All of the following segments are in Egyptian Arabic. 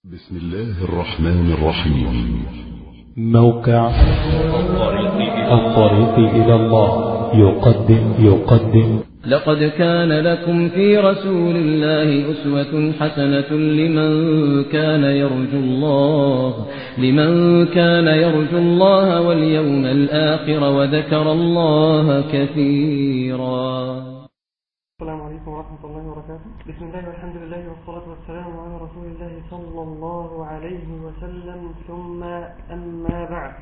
بسم الله الرحمن الرحيم موقع الطريق إلى الله يقدم يقدم لقد كان لكم في رسول الله أسوة حسنة لمن كان يرجو الله لمن كان يرجو الله واليوم الآخر وذكر الله كثيرا السلام عليكم ورحمة الله وبركاته بسم الله والحمد لله والصلاة والسلام على رسول الله صلى الله عليه وسلم ثم أما بعد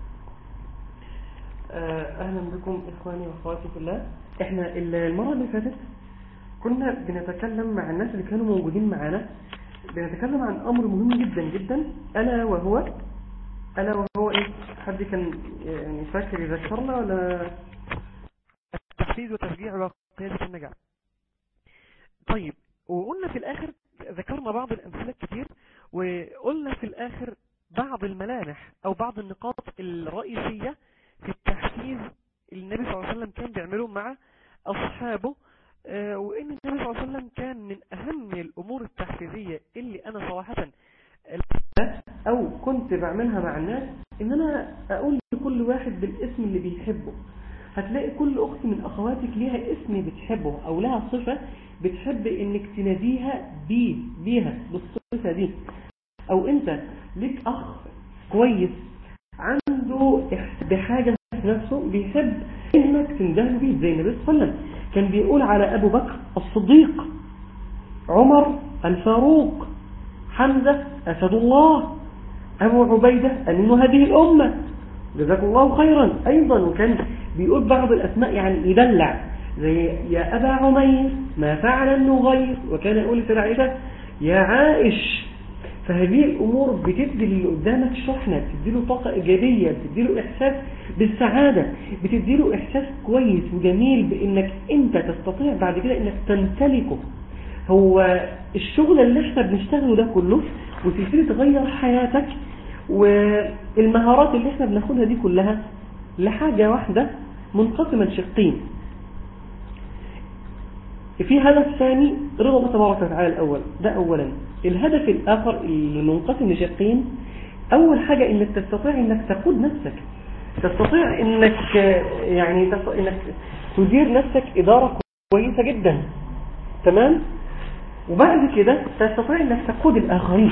آه، أهلا بكم إخواني وأخواتي في الله إحنا المرة اللي فاتت كنا بنتكلم مع الناس اللي كانوا موجودين معانا بنتكلم عن أمر مهم جدا جدا ألا وهو ألا وهو إيه حد كان يعني فاكر يذكرنا ولا التحفيز وتشجيع وقيادة النجاح طيب وقلنا في الآخر ذكرنا بعض الأمثلة كتير وقلنا في الآخر بعض الملامح أو بعض النقاط الرئيسية في التحفيز اللي النبي صلى الله عليه وسلم كان بيعمله مع أصحابه آه، وإن النبي صلى الله عليه وسلم كان من أهم الأمور التحفيزية اللي أنا صراحة أو كنت بعملها مع الناس إن أنا أقول لكل واحد بالاسم اللي بيحبه هتلاقي كل أخت من أخواتك ليها اسم بتحبه أو لها صفة بتحب إنك تناديها بيه بيها بالصفة دي أو أنت ليك أخ كويس عنده إحساس بحاجة في نفسه بيحب إنك تندهله بيه زي النبي صلى الله عليه وسلم كان بيقول على أبو بكر الصديق عمر الفاروق حمزة أسد الله أبو عبيدة أمين هذه الأمة جزاكم الله خيرا أيضا وكان بيقول بعض الأسماء يعني يدلع زي يا أبا عمير ما فعل النغير وكان يقول لسيدة عائشة يا عائش فهذه الأمور بتدي اللي قدامك شحنة بتديله طاقة إيجابية بتديله إحساس بالسعادة بتديله إحساس كويس وجميل بإنك أنت تستطيع بعد كده إنك تمتلكه هو الشغل اللي احنا بنشتغله ده كله وتبتدي تغير حياتك والمهارات اللي احنا بناخدها دي كلها لحاجة واحدة منقسمة لشقين في هدف ثاني رضا الله تبارك وتعالى الأول ده أولا الهدف الآخر المنقسم لشقين أول حاجة إنك تستطيع إنك تقود نفسك تستطيع إنك يعني تستطيع إنك تدير نفسك إدارة كويسة جدا تمام وبعد كده تستطيع إنك تقود الآخرين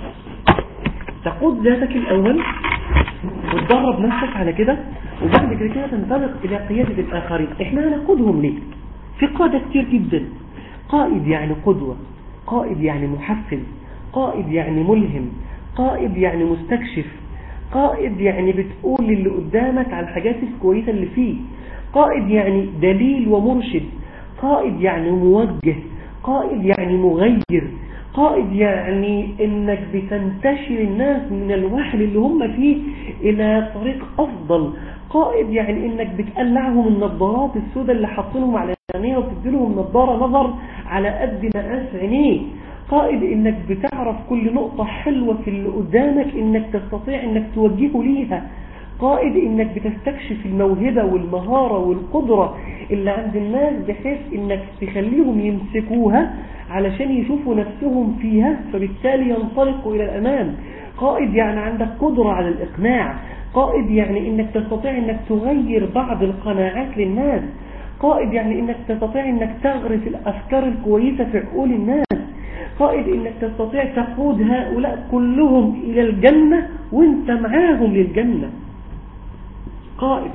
تقود ذاتك الأول وتدرب نفسك على كده وبعد كده كده تنطلق إلى قيادة الآخرين إحنا هنقودهم ليه في قادة كتير جدا قائد يعني قدوة قائد يعني محفز قائد يعني ملهم قائد يعني مستكشف قائد يعني بتقول للي قدامك على الحاجات الكويسة اللي فيه قائد يعني دليل ومرشد قائد يعني موجه قائد يعني مغير قائد يعني انك بتنتشر الناس من الوحل اللي هم فيه الى طريق افضل قائد يعني انك بتقلعهم النظارات السوداء اللي حاطينهم على عينيه وبتديلهم نظارة نظر على قد مقاس عينيه قائد انك بتعرف كل نقطة حلوة في اللي قدامك انك تستطيع انك توجهه ليها قائد انك بتستكشف الموهبة والمهارة والقدرة اللي عند الناس بحيث انك تخليهم يمسكوها علشان يشوفوا نفسهم فيها فبالتالي ينطلقوا الى الامام قائد يعني عندك قدرة على الاقناع قائد يعني انك تستطيع انك تغير بعض القناعات للناس قائد يعني انك تستطيع انك تغرس الافكار الكويسة في عقول الناس قائد انك تستطيع تقود هؤلاء كلهم الى الجنة وانت معاهم للجنة قائد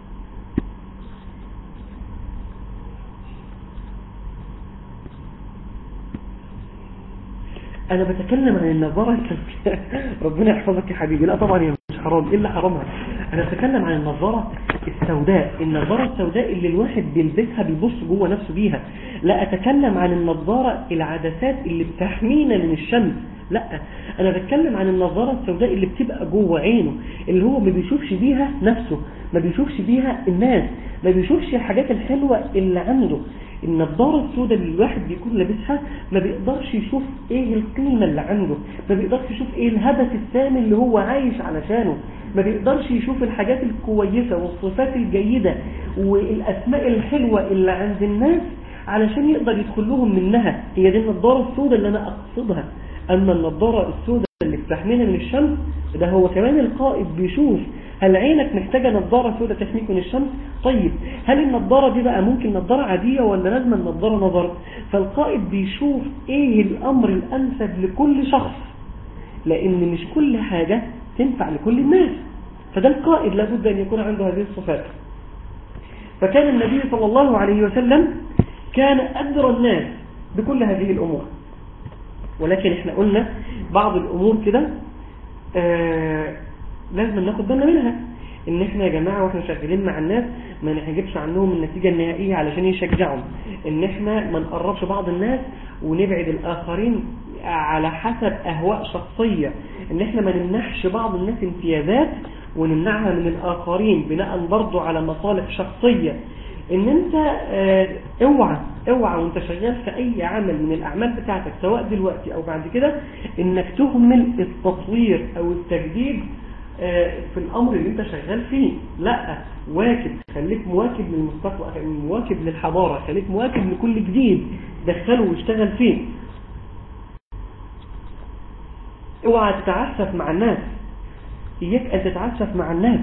انا بتكلم عن النظارة ربنا يحفظك يا حبيبي لا طبعا هي مش حرام ايه اللي حرامها انا بتكلم عن النظارة السوداء النظارة السوداء اللي الواحد بيلبسها بيبص جوه نفسه بيها لا اتكلم عن النظارة العدسات اللي بتحمينا من الشمس لا انا بتكلم عن النظارة السوداء اللي بتبقى جوه عينه اللي هو ما بيشوفش بيها نفسه ما بيشوفش بيها الناس ما بيشوفش الحاجات الحلوة اللي عنده النظارة السوداء اللي الواحد بيكون لابسها ما بيقدرش يشوف ايه القيمة اللي عنده ما بيقدرش يشوف ايه الهدف الثاني اللي هو عايش علشانه ما بيقدرش يشوف الحاجات الكويسة والصفات الجيدة والاسماء الحلوة اللي عند الناس علشان يقدر يدخل لهم منها هي دي النظارة السوداء اللي انا اقصدها اما النظارة السوداء تحمينا من الشمس ده هو كمان القائد بيشوف هل عينك محتاجة نظارة سوداء تحميك من الشمس طيب هل النظارة دي بقى ممكن نظارة عادية ولا لازم النظارة نظر فالقائد بيشوف ايه الامر الانسب لكل شخص لان مش كل حاجة تنفع لكل الناس فده القائد لابد ان يكون عنده هذه الصفات فكان النبي صلى الله عليه وسلم كان أدرى الناس بكل هذه الأمور ولكن احنا قلنا بعض الأمور كده آه لازم ناخد بالنا منها ان احنا يا جماعة واحنا شغالين مع الناس ما نحجبش عنهم النتيجة النهائية علشان يشجعهم ان احنا ما نقربش بعض الناس ونبعد الاخرين على حسب اهواء شخصية ان احنا ما نمنحش بعض الناس امتيازات ونمنعها من الاخرين بناء برضو على مصالح شخصية ان انت اه اوعى اوعى وانت شغال في اي عمل من الاعمال بتاعتك سواء دلوقتي او بعد كده انك تهمل التطوير او التجديد اه في الامر اللي انت شغال فيه لا واكب خليك مواكب للمستقبل مواكب للحضارة خليك مواكب لكل جديد دخله واشتغل فيه اوعى تتعسف مع الناس اياك ان تتعسف مع الناس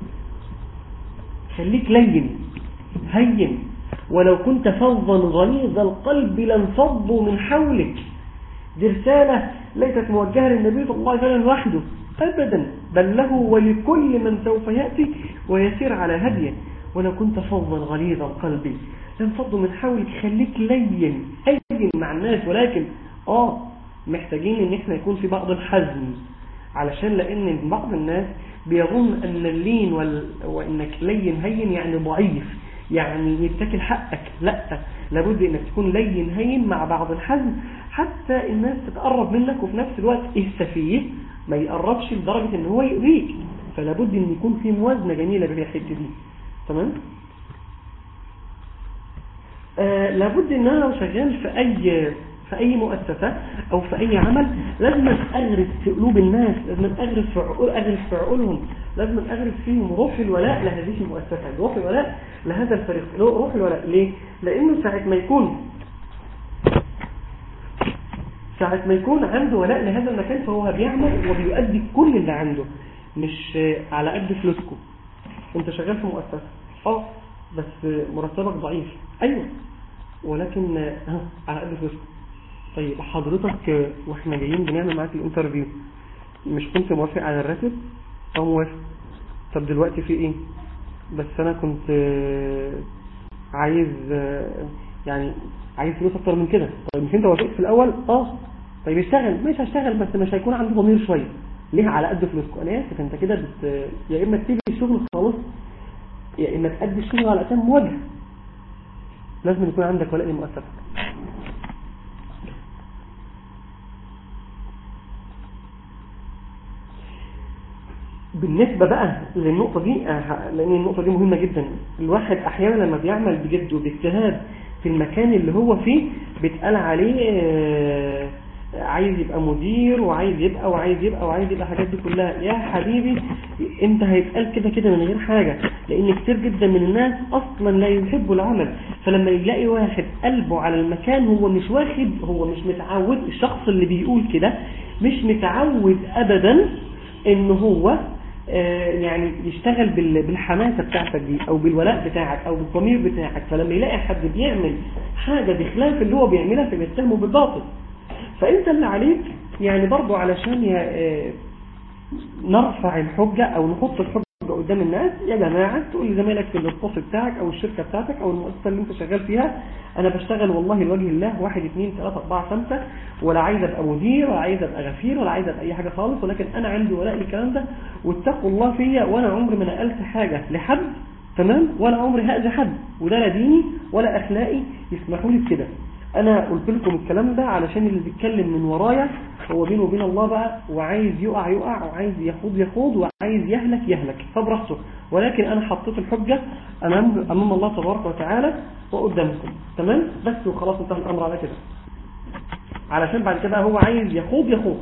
خليك لين هين ولو كنت فظا غليظ القلب لانفضوا من حولك دي رسالة ليست موجهة للنبي صلى الله عليه وسلم وحده أبدا بل له ولكل من سوف يأتي ويسير على هديه ولو كنت فظا غليظ القلب لانفضوا من حولك خليك لين هين مع الناس ولكن آه محتاجين ان احنا يكون في بعض الحزم علشان لان بعض الناس بيظن ان اللين وال... وانك لين هين يعني ضعيف يعني يتكل حقك لا لابد انك تكون لين هين مع بعض الحزم حتى الناس تتقرب منك وفي نفس الوقت السفيه ما يقربش لدرجة ان هو يؤذيك فلابد ان يكون في موازنة جميلة في الحتة دي تمام آه لابد ان انا لو شغال في اي في أي مؤسسة أو في أي عمل لازم أغرس في قلوب الناس لازم أغرس في عقول أغرس في عقولهم لازم أغرس فيهم روح الولاء لهذه المؤسسة روح الولاء لهذا الفريق روح الولاء ليه؟ لأنه ساعة ما يكون ساعة ما يكون عنده ولاء لهذا المكان فهو بيعمل وبيؤدي كل اللي عنده مش على قد فلوسكم انت شغال في مؤسسة اه بس مرتبك ضعيف ايوه ولكن ها على قد فلوسكم طيب حضرتك واحنا جايين بنعمل معاك الانترفيو مش كنت موافق على الراتب او موافق طب دلوقتي في ايه بس انا كنت عايز يعني عايز فلوس اكتر من كده طيب مش انت وافقت في الاول اه طيب اشتغل مش هشتغل بس مش هيكون عندي ضمير شويه ليه على قد فلوسكم انا اسف انت كده بت... يا اما تسيب الشغل خالص يا اما تأدي الشغل على اتم وجه لازم يكون عندك ولاء لمؤسستك بالنسبة بقى للنقطة دي لأن النقطة دي مهمة جدا الواحد أحيانا لما بيعمل بجد وباجتهاد في المكان اللي هو فيه بيتقال عليه عايز يبقى مدير وعايز يبقى وعايز يبقى وعايز يبقى الحاجات دي كلها يا حبيبي انت هيتقال كده كده من غير حاجة لان كتير جدا من الناس اصلا لا يحبوا العمل فلما يلاقي واحد قلبه على المكان هو مش واخد هو مش متعود الشخص اللي بيقول كده مش متعود ابدا ان هو يعني يشتغل بالحماسة بتاعتك دي او بالولاء بتاعك او بالضمير بتاعك فلما يلاقي حد بيعمل حاجة بخلاف اللي هو بيعملها فبيتهمه بالباطل فانت اللي عليك يعني برضو علشان نرفع الحجة او نحط الحجة قدام الناس يا جماعة تقول لزميلك في الاختصاص بتاعك او الشركة بتاعتك او المؤسسة اللي انت شغال فيها انا بشتغل والله لوجه الله واحد اثنين ثلاثة اربعة خمسة ولا عايز ابقى مدير ولا عايز ابقى غفير ولا عايز ابقى اي حاجة خالص ولكن انا عندي ولاء للكلام ده واتقوا الله فيا وانا عمري ما نقلت حاجة لحد تمام ولا عمري هأذي حد وده لا ديني ولا اخلاقي يسمحوا لي بكده انا قلت لكم الكلام ده علشان اللي بيتكلم من ورايا هو بينه وبين الله بقى وعايز يقع يقع وعايز يخوض يخوض وعايز يهلك يهلك فبرحته ولكن انا حطيت الحجة امام امام الله تبارك وتعالى وقدامكم تمام بس وخلاص انتهى الامر على كده علشان بعد كده هو عايز يخوض يخوض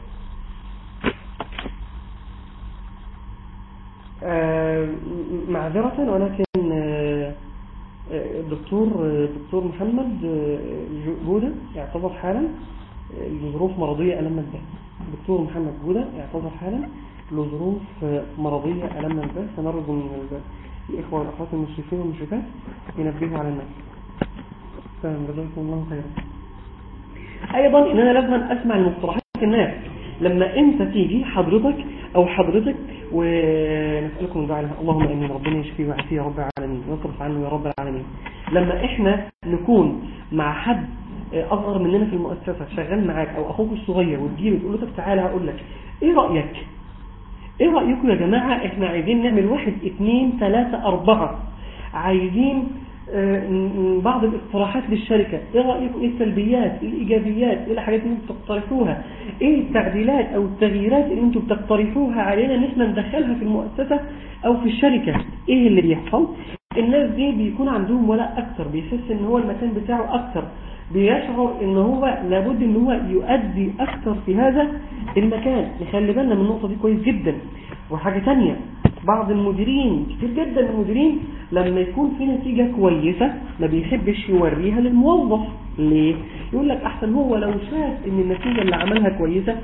آه معذرة ولكن آه الدكتور دكتور محمد جودة يعتبر حالا لظروف مرضية ألمت به دكتور محمد جودة اعتذر حالا لظروف مرضية ألمنا البال سنرجو من الإخوة والأخوات المشرفين والمشرفات ينبهوا على الناس تمام جزاكم الله خيرا أيضا إن أنا لازم أسمع المصطلحات الناس لما أنت تيجي حضرتك أو حضرتك ونسألكم الدعاء لها اللهم أمين ربنا يشفيه ويعافيه يا رب العالمين واصرف عنه يا رب العالمين لما إحنا نكون مع حد أصغر مننا في المؤسسة شغال معاك أو أخوك الصغير وتجيله تقول له طب تعالى هقول لك إيه رأيك إيه رأيكم يا جماعة إحنا عايزين نعمل واحد اتنين تلاتة أربعة عايزين آه، بعض الاقتراحات للشركة ايه رأيكم ايه السلبيات ايه الايجابيات ايه الحاجات اللي انتم بتقترحوها ايه التعديلات او التغييرات اللي انتم بتقترحوها علينا ان احنا ندخلها في المؤسسة او في الشركة ايه اللي بيحصل الناس دي بيكون عندهم ولاء اكتر بيحس ان هو المكان بتاعه اكتر بيشعر ان هو لابد ان هو يؤدي اكتر في هذا المكان نخلي بالنا من النقطة دي كويس جدا وحاجة تانية بعض المديرين كتير جدا من المديرين لما يكون في نتيجة كويسة ما بيحبش يوريها للموظف ليه؟ يقول لك احسن هو لو شاف ان النتيجة اللي عملها كويسة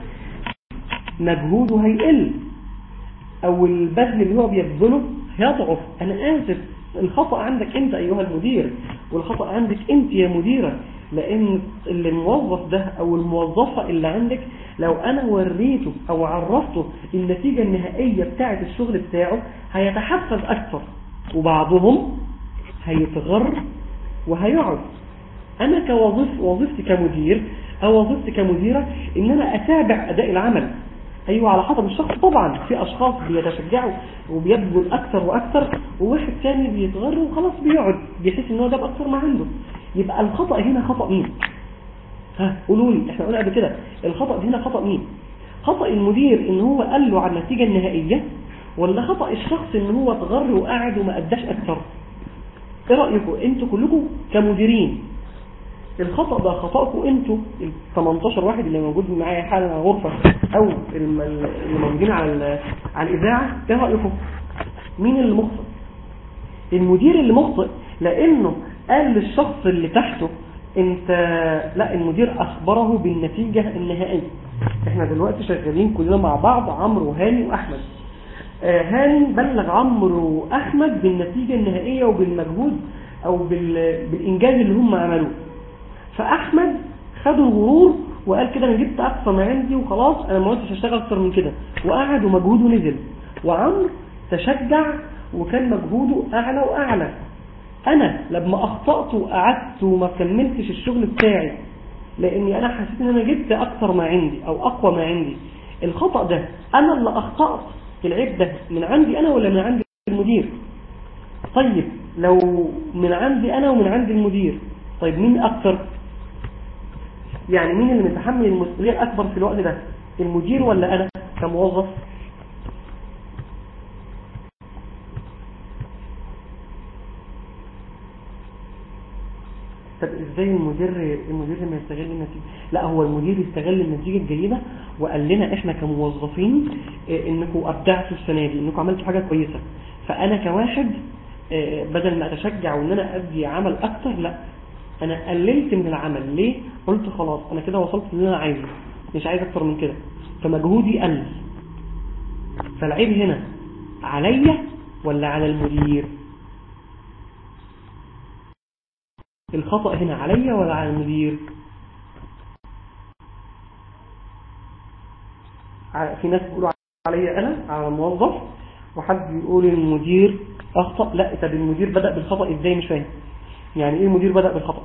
مجهوده هيقل او البذل اللي هو بيبذله هيضعف انا اسف الخطأ عندك انت ايها المدير والخطأ عندك انت يا مديرة لان الموظف ده او الموظفة اللي عندك لو انا وريته او عرفته النتيجة النهائية بتاعة الشغل بتاعه هيتحفز اكثر وبعضهم هيتغر وهيقعد انا كوظيف وظيفتي كمدير او وظيفتي كمديرة ان انا اتابع اداء العمل ايوه على حسب الشخص طبعا في اشخاص بيتشجعوا وبيبذل اكثر واكثر وواحد تاني بيتغر وخلاص بيقعد بيحس ان هو جاب اكثر ما عنده يبقى الخطأ هنا خطأ مين ها قولوا لي احنا قلنا قبل كده الخطأ هنا خطأ مين خطأ المدير ان هو قال له على النتيجة النهائية ولا خطأ الشخص ان هو اتغر وقعد وما اداش اكثر ايه رأيكم انتوا كلكم كمديرين الخطأ ده خطأكم انتوا ال 18 واحد اللي موجود معايا حالا على الغرفة او الم- اللي موجودين على ال- على الاذاعة ايه رأيكم مين اللي مخطئ المدير اللي مخطئ لانه قال للشخص اللي تحته انت لا المدير اخبره بالنتيجة النهائية احنا دلوقتي شغالين كلنا مع بعض عمرو وهاني واحمد آه، هاني بلغ عمرو واحمد بالنتيجة النهائية وبالمجهود او بال- بالانجاز اللي هم عملوه فاحمد خد الغرور وقال كده انا جبت اقصى ما عندي وخلاص انا ما قلتش اشتغل اكتر من كده وقعد ومجهوده نزل وعمرو تشجع وكان مجهوده اعلى واعلى انا لما اخطأت وقعدت وما كملتش الشغل بتاعي لاني انا حسيت ان انا جبت اكتر ما عندي او اقوى ما عندي الخطأ ده انا اللي اخطأت العيب ده من عندي انا ولا من عند المدير طيب لو من عندي انا ومن عند المدير طيب مين اكتر يعني مين اللي متحمل المسؤولية الاكبر في الوقت ده المدير ولا انا كموظف طب ازاي المدير المدير لما يستغل النتيجة لا هو المدير يستغل النتيجة الجيدة وقال لنا احنا كموظفين اه، انكم ابدعتوا السنة دي انكم عملتوا حاجة كويسة فانا كواحد اه، بدل ما اتشجع وان انا ادي عمل اكتر لا انا قللت من العمل ليه قلت خلاص انا كده وصلت اللي انا عايزه مش عايز اكتر من كده فمجهودي قل فالعيب هنا عليا ولا على المدير الخطأ هنا عليا ولا على المدير ع- في ناس بيقولوا عليا انا على الموظف وحد بيقول المدير اخطأ لا طب المدير بدأ بالخطأ ازاي مش فاهم يعني ايه المدير بدأ بالخطأ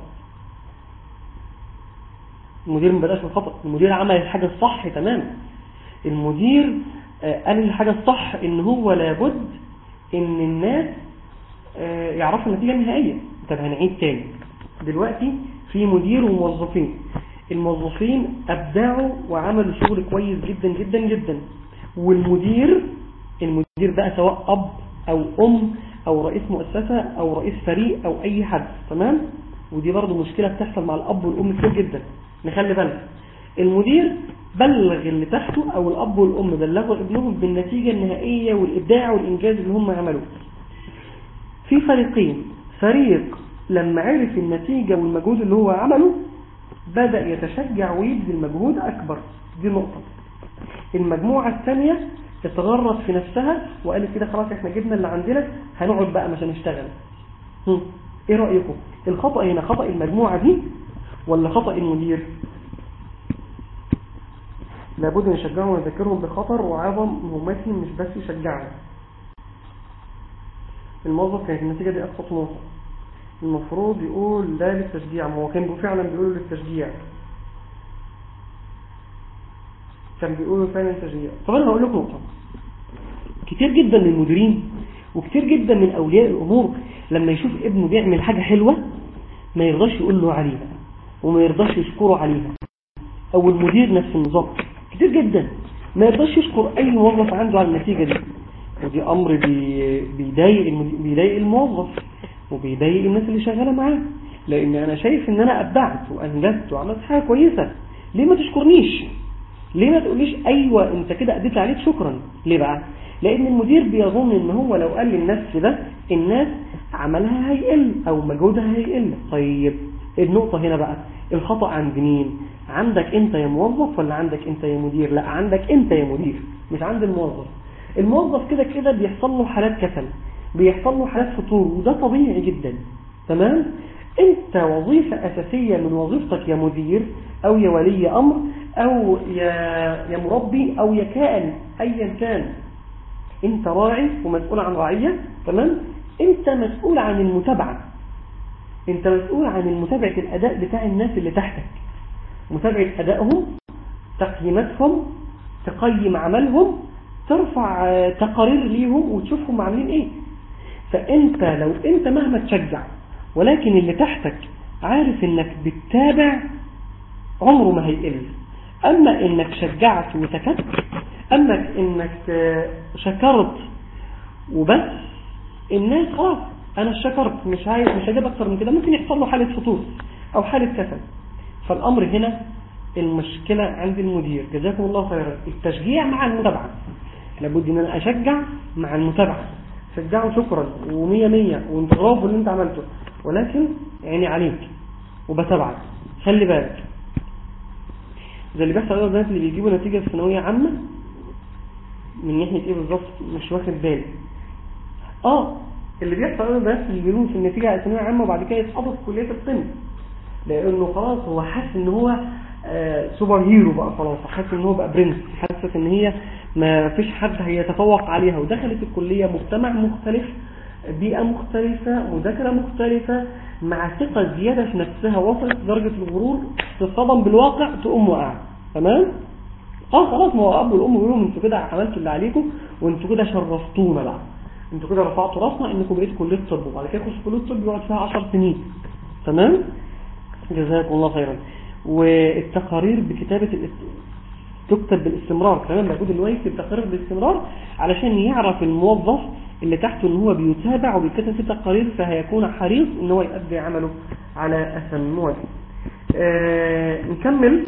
المدير ما بدأش بالخطأ المدير عمل الحاجة الصح تمام المدير آه، قال الحاجة الصح ان هو لابد ان الناس آه، يعرفوا النتيجة النهائية طب هنعيد تاني دلوقتي في مدير وموظفين الموظفين أبدعوا وعملوا شغل كويس جدا جدا جدا والمدير المدير بقى سواء أب أو أم أو رئيس مؤسسة أو رئيس فريق أو أي حد تمام ودي برضو مشكلة بتحصل مع الأب والأم كتير جدا نخلي بالنا المدير بلغ اللي تحته أو الأب والأم بلغوا ابنهم بالنتيجة النهائية والإبداع والإنجاز اللي هم عملوه في فريقين فريق لما عرف النتيجة والمجهود اللي هو عمله بدأ يتشجع ويبذل مجهود أكبر دي نقطة المجموعة الثانية اتغرت في نفسها وقالت كده خلاص احنا جبنا اللي عندنا هنقعد بقى مش هنشتغل هم، ايه رأيكم الخطأ هنا خطأ المجموعة دي ولا خطأ المدير لابد نشجعهم ونذكرهم بخطر وعظم مهمتهم مش بس يشجعهم الموظف كانت النتيجة دي أقصى طموحه المفروض يقول لا للتشجيع ما هو كان فعلا بيقولوا للتشجيع كان بيقولوا فعلا تشجيع طب أنا هقول لكم نقطة كتير جدا من المديرين وكتير جدا من أولياء الأمور لما يشوف ابنه بيعمل حاجة حلوة ما يرضاش يقول له عليها وما يرضاش يشكره عليها أو المدير نفس النظام كتير جدا ما يرضاش يشكر أي موظف عنده على النتيجة دي ودي أمر بي- بيضايق المدير- بيضايق الموظف وبيضايق الناس اللي شغالة معاه لأن أنا شايف إن أنا أبدعت وأنجزت وعملت حاجة كويسة ليه ما تشكرنيش ليه ما تقوليش أيوة أنت كده أديت عليك شكرا ليه بقى لأن المدير بيظن إن هو لو قال للناس كده الناس عملها هيقل أو مجهودها هيقل طيب النقطة هنا بقى الخطأ عند مين عندك انت يا موظف ولا عندك انت يا مدير لا عندك انت يا مدير مش عند الموظف الموظف كده كده بيحصل له حالات كسل بيحصل له حالات فطور وده طبيعي جدا تمام انت وظيفة اساسية من وظيفتك يا مدير او يا ولي امر او يا, يا مربي او يا كائن ايا كان انت راعي ومسؤول عن رعية تمام انت مسؤول عن المتابعة انت مسؤول عن متابعة الاداء بتاع الناس اللي تحتك متابعة ادائهم تقييماتهم تقيم عملهم ترفع آه، تقارير ليهم وتشوفهم عاملين ايه فانت لو انت مهما تشجع ولكن اللي تحتك عارف انك بتتابع عمره ما هيقل اما انك شجعت وسكت اما انك آه، شكرت وبس الناس خلاص انا شكرت مش عايز مش هجيب اكتر من كده ممكن يحصل له حالة فطور او حالة كسل فالامر هنا المشكلة عند المدير جزاكم الله خيرا التشجيع مع المتابعة لابد ان انا اشجع مع المتابعة شجعه شكرا ومية مية وانت برافو اللي انت عملته ولكن عيني عليك وبتابعك خلي بالك زي اللي بيحصل على الناس اللي بيجيبوا نتيجة في ثانوية عامة من ناحية ايه بالظبط مش واخد بالي اه اللي بيحصل على الناس اللي بيجيبوا في النتيجة على ثانوية عامة وبعد كده يتحطوا في كلية القمة لانه خلاص هو حاسس ان هو آه سوبر هيرو بقى خلاص حاسس ان هو بقى برنس حاسس ان هي ما فيش حد هيتفوق عليها ودخلت الكلية مجتمع مختلف بيئة مختلفة مذاكرة مختلفة مع ثقة زيادة في نفسها وصلت لدرجة الغرور تتصدم بالواقع تقوم وقع تمام؟ اه خلاص ما هو اب والام بيقولوا لهم انتوا كده عملتوا اللي عليكم وانتوا كده شرفتونا بقى انتوا كده رفعتوا راسنا انكم بقيتوا كليه طب وبعد كده تخش كليه طب يقعد فيها 10 سنين تمام؟ جزاكم الله خيرا والتقارير بكتابة الاست... تكتب بالاستمرار كمان لابد ان هو يكتب تقارير بالاستمرار علشان يعرف الموظف اللي تحته ان هو بيتابع وبيكتب في تقارير فهيكون حريص ان هو يؤدي عمله على اسم وجه آه نكمل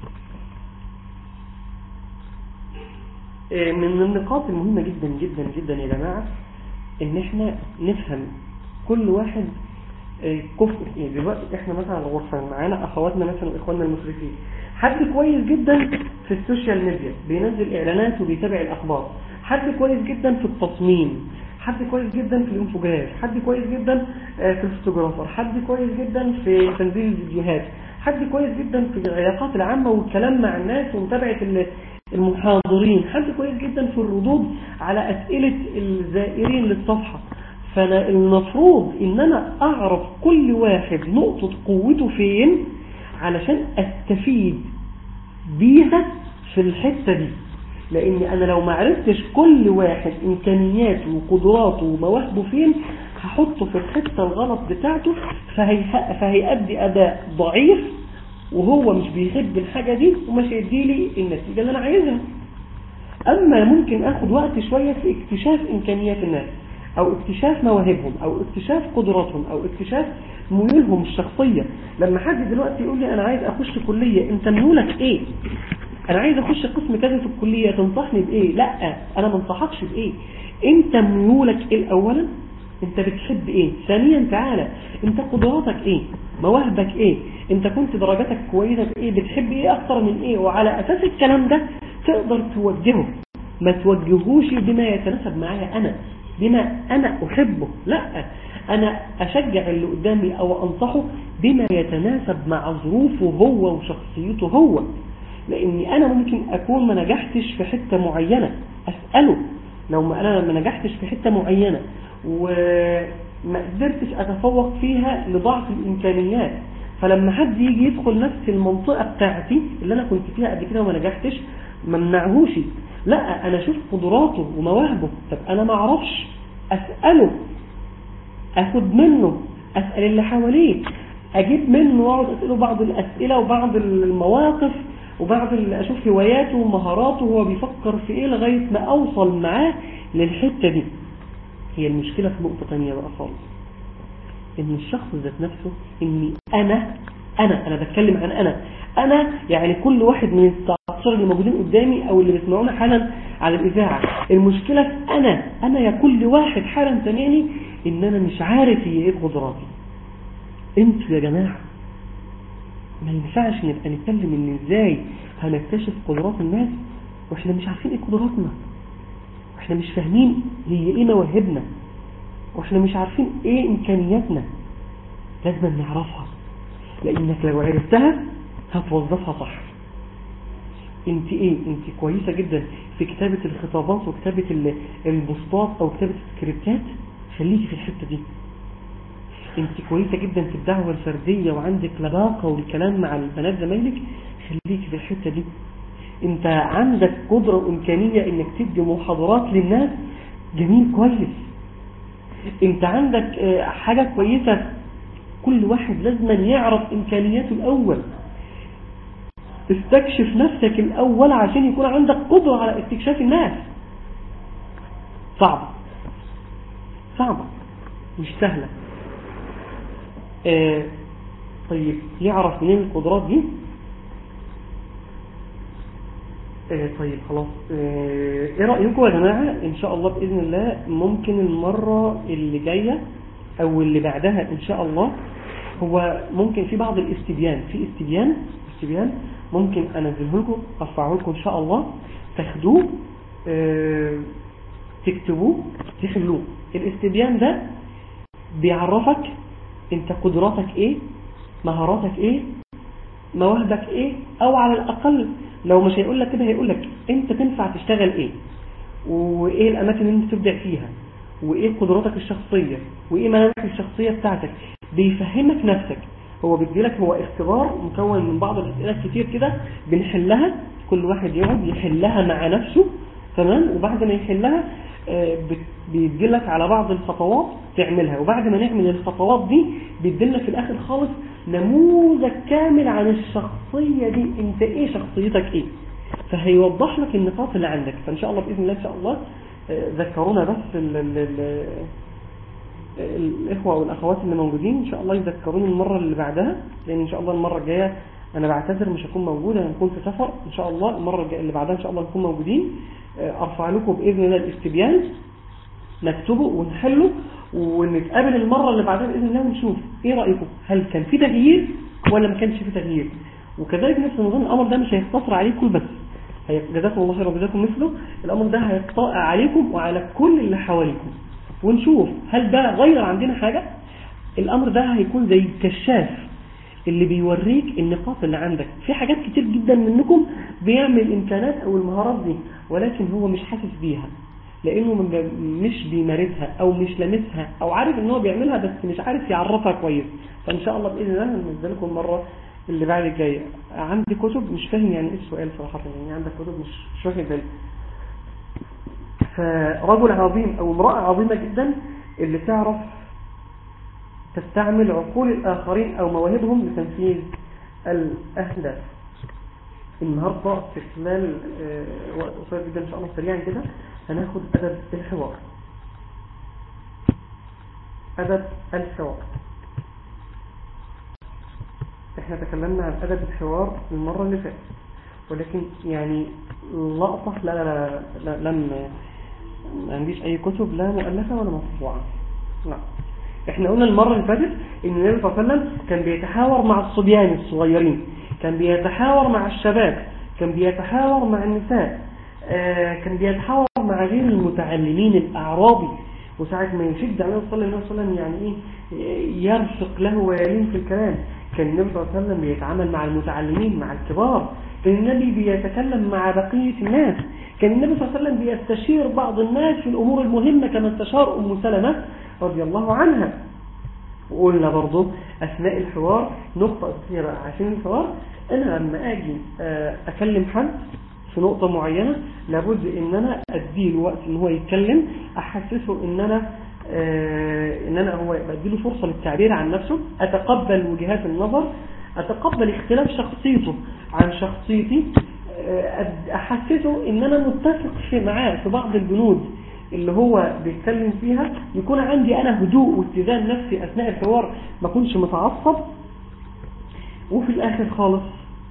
آه من النقاط المهمة جدا جدا جدا يا جماعة ان احنا نفهم كل واحد كفء ايه دلوقتي احنا مثلا الغرفة معانا اخواتنا مثلا واخواننا المشرفين حد كويس جدا في السوشيال ميديا بينزل اعلانات وبيتابع الاخبار حد كويس جدا في التصميم حد كويس جدا في الانفوجراف حد كويس جدا في الفوتوغرافر حد كويس جدا في تنزيل الفيديوهات حد كويس جدا في العلاقات العامة والكلام مع الناس ومتابعة المحاضرين حد كويس جدا في الردود على أسئلة الزائرين للصفحة فأنا المفروض إن أنا أعرف كل واحد نقطة قوته فين علشان أستفيد بيها في الحتة دي لأن أنا لو ما عرفتش كل واحد إمكانياته وقدراته ومواهبه فين هحطه في الحتة الغلط بتاعته فهي... فهيأدي أداء ضعيف وهو مش بيحب الحاجة دي ومش هيديلي النتيجة اللي أنا عايزها أما ممكن أخد وقت شوية في اكتشاف إمكانيات الناس او اكتشاف مواهبهم او اكتشاف قدراتهم او اكتشاف ميولهم الشخصية لما حد دلوقتي يقول لي انا عايز اخش كلية انت ميولك ايه انا عايز اخش قسم كذا في الكلية تنصحني بايه لا انا ما انصحكش بايه انت ميولك ايه اولا انت بتحب ايه ثانيا تعالى انت قدراتك ايه مواهبك ايه انت كنت درجاتك كويسة في ايه بتحب ايه اكتر من ايه وعلى اساس الكلام ده تقدر توجهه ما توجهوش بما يتناسب معايا أنا بما أنا أحبه لا أنا أشجع اللي قدامي أو أنصحه بما يتناسب مع ظروفه هو وشخصيته هو لأني أنا ممكن أكون ما نجحتش في حتة معينة أسأله لو ما أنا ما نجحتش في حتة معينة وما قدرتش أتفوق فيها لضعف الإمكانيات فلما حد يجي يدخل نفس المنطقة بتاعتي اللي أنا كنت فيها قد كده وما نجحتش ما منعهوش لا أنا أشوف قدراته ومواهبه طب أنا ما أعرفش أسأله أخد منه أسأل اللي حواليه أجيب منه وأقعد أسأله بعض الأسئلة وبعض المواقف وبعض أشوف هواياته ومهاراته وهو بيفكر في إيه لغاية ما أوصل معاه للحتة دي هي المشكلة في نقطة تانية بقى خالص إن الشخص ذات نفسه إني أنا أنا أنا بتكلم عن أنا أنا يعني كل واحد من التعصر اللي موجودين قدامي أو اللي بيسمعونا حالا على الإذاعة المشكلة في أنا أنا يا كل واحد حالا سامعني إن أنا مش عارف هي إيه قدراتي انتوا يا جماعة ما ينفعش نبقى نتكلم ان ازاي هنكتشف قدرات الناس واحنا مش عارفين ايه قدراتنا واحنا مش فاهمين هي ايه مواهبنا واحنا مش عارفين ايه امكانياتنا لازم نعرفها لانك لو عرفتها هتوظفها صح انت ايه انت كويسة جدا في كتابة الخطابات وكتابة البوستات او كتابة السكريبتات خليكي في الحتة دي انت كويسة جدا في الدعوة الفردية وعندك لباقة والكلام مع البنات زمايلك خليكي في الحتة دي انت عندك قدرة وامكانية انك تدي محاضرات للناس جميل كويس انت عندك حاجة كويسة كل واحد لازم يعرف امكانياته الاول استكشف نفسك الاول عشان يكون عندك قدرة على استكشاف الناس صعبة صعبة مش سهلة آه طيب يعرف منين القدرات دي آه طيب خلاص آه ايه رأيكم يا جماعة ان شاء الله بإذن الله ممكن المرة اللي جاية او اللي بعدها ان شاء الله هو ممكن في بعض الاستبيان في استبيان استبيان ممكن انزله لكم ارفعه لكم ان شاء الله تاخدوه تكتبوه تحلوه الاستبيان ده بيعرفك انت قدراتك ايه مهاراتك ايه مواهبك ايه او على الاقل لو مش هيقول لك كده هيقول لك انت تنفع تشتغل ايه وايه الاماكن اللي انت تبدع فيها وايه قدراتك الشخصية وايه ملامح الشخصية بتاعتك بيفهمك نفسك هو بيديلك هو اختبار مكون من بعض الاسئله كتير كده بنحلها كل واحد يقعد يحلها مع نفسه تمام وبعد ما يحلها بيديلك على بعض الخطوات تعملها وبعد ما نعمل الخطوات دي بيديلنا في الاخر خالص نموذج كامل عن الشخصية دي انت ايه شخصيتك ايه فهيوضح لك النقاط اللي عندك فان شاء الله باذن الله ان شاء الله ذكرونا بس ال ال ال الاخوة والاخوات اللي موجودين ان شاء الله يذكروني المرة اللي بعدها لان ان شاء الله المرة الجاية انا بعتذر مش هكون موجود انا هكون في سفر ان شاء الله المرة اللي بعدها ان شاء الله نكون موجودين ارفع لكم باذن الله الاستبيان نكتبه ونحله ونتقابل المرة اللي بعدها باذن الله ونشوف ايه رأيكم هل كان في تغيير ولا ما كانش في تغيير وكذلك نفس النظام الامر ده مش هيقتصر عليكم بس جزاكم الله خير وجزاكم مثله الامر ده هيطاق عليكم وعلى كل اللي حواليكم ونشوف هل ده غير عندنا حاجة الامر ده هيكون زي الكشاف اللي بيوريك النقاط اللي عندك في حاجات كتير جدا منكم بيعمل الامكانات او المهارات دي ولكن هو مش حاسس بيها لانه مش بيمارسها او مش لامسها او عارف ان هو بيعملها بس مش عارف يعرفها كويس فان شاء الله باذن الله هننزل لكم المره اللي بعد الجايه عندي كتب مش فاهم يعني ايه السؤال صراحه يعني عندك كتب مش مش واخد بالي فرجل عظيم او امراه عظيمه جدا اللي تعرف تستعمل عقول الآخرين أو مواهبهم لتنفيذ الأهداف النهاردة في خلال وقت قصير جدا إن شاء الله سريعا كده هناخد أدب الحوار أدب الحوار احنا تكلمنا عن أدب الحوار المرة اللي فاتت ولكن يعني لقطة لا لا لا, لا لم ما عنديش أي كتب لا مؤلفة ولا مطبوعة لا احنا قلنا المرة اللي فاتت ان النبي صلى الله عليه وسلم كان بيتحاور مع الصبيان الصغيرين كان بيتحاور مع الشباب كان بيتحاور مع النساء آه، كان بيتحاور مع غير المتعلمين الأعرابي وساعة ما يشد عليه صلى الله عليه وسلم يعني إيه يرفق له ويلين في الكلام كان النبي صلى الله عليه وسلم بيتعامل مع المتعلمين مع الكبار كان النبي بيتكلم مع بقية الناس كان النبي صلى الله عليه وسلم بيستشير بعض الناس في الأمور المهمة كما استشار أم سلمة رضي الله عنها وقلنا برضو أثناء الحوار نقطة أساسية بقى عشان الحوار أنا لما أجي آه، أكلم حد في نقطة معينة لابد إن أنا أديله وقت إن هو يتكلم أحسسه إن أنا آه، إن أنا هو بديله فرصة للتعبير عن نفسه أتقبل وجهات النظر أتقبل اختلاف شخصيته عن شخصيتي آه، أد- أحسسه إن أنا متفق في معاه في بعض البنود اللي هو بيتكلم فيها يكون عندي أنا هدوء واتزان نفسي أثناء الحوار ما أكونش متعصب وفي الآخر خالص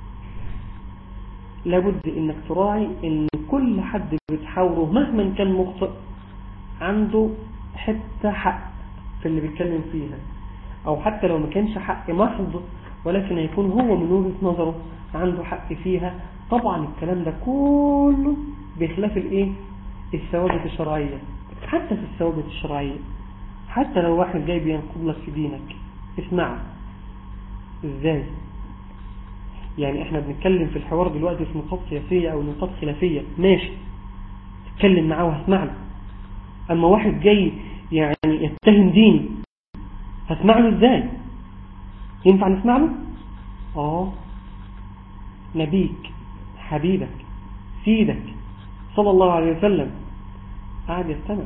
لابد إنك تراعي إن كل حد بتحاوره مهما كان مخطئ عنده حتة حق في اللي بيتكلم فيها أو حتى لو ما كانش حق محض ولكن يكون هو من وجهة نظره عنده حق فيها طبعا الكلام ده كله بخلاف الايه الثوابت الشرعية حتى في الثوابت الشرعية حتى لو واحد جاي بينقض لك في دينك اسمعه ازاي يعني احنا بنتكلم في الحوار دلوقتي في نقاط سياسية او نقاط خلافية ماشي تتكلم معاه وهسمع له اما واحد جاي يعني يتهم ديني هسمع له ازاي ينفع نسمع له اه نبيك حبيبك سيدك صلى الله عليه وسلم قاعد يستمع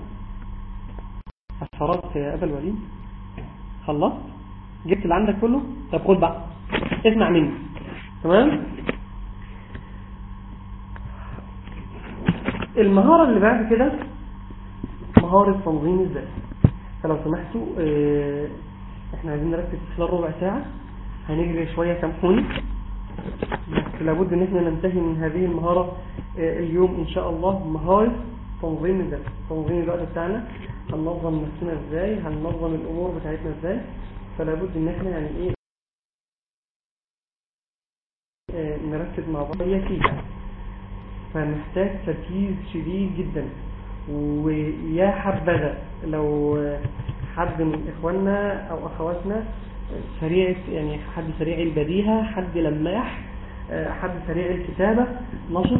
فرغت يا أبا الوليد خلصت جبت اللي عندك كله طب خد بقى اسمع مني تمام المهارة اللي بعد كده مهارة تنظيم الذات فلو سمحتوا اه احنا عايزين نركز في خلال ربع ساعة هنجري شوية سامحوني بس لابد ان احنا ننتهي من هذه المهارة اه اليوم ان شاء الله مهارة تنظيم الذات تنظيم الوقت بتاعنا هننظم نفسنا ازاي هننظم الامور بتاعتنا ازاي فلابد ان احنا يعني ايه اه نركز مع بعض هي فيها فمحتاج تركيز شديد جدا ويا حبذا لو حد من إخواننا أو أخواتنا سريع يعني حد سريع البديهة حد لماح حد سريع الكتابة نشط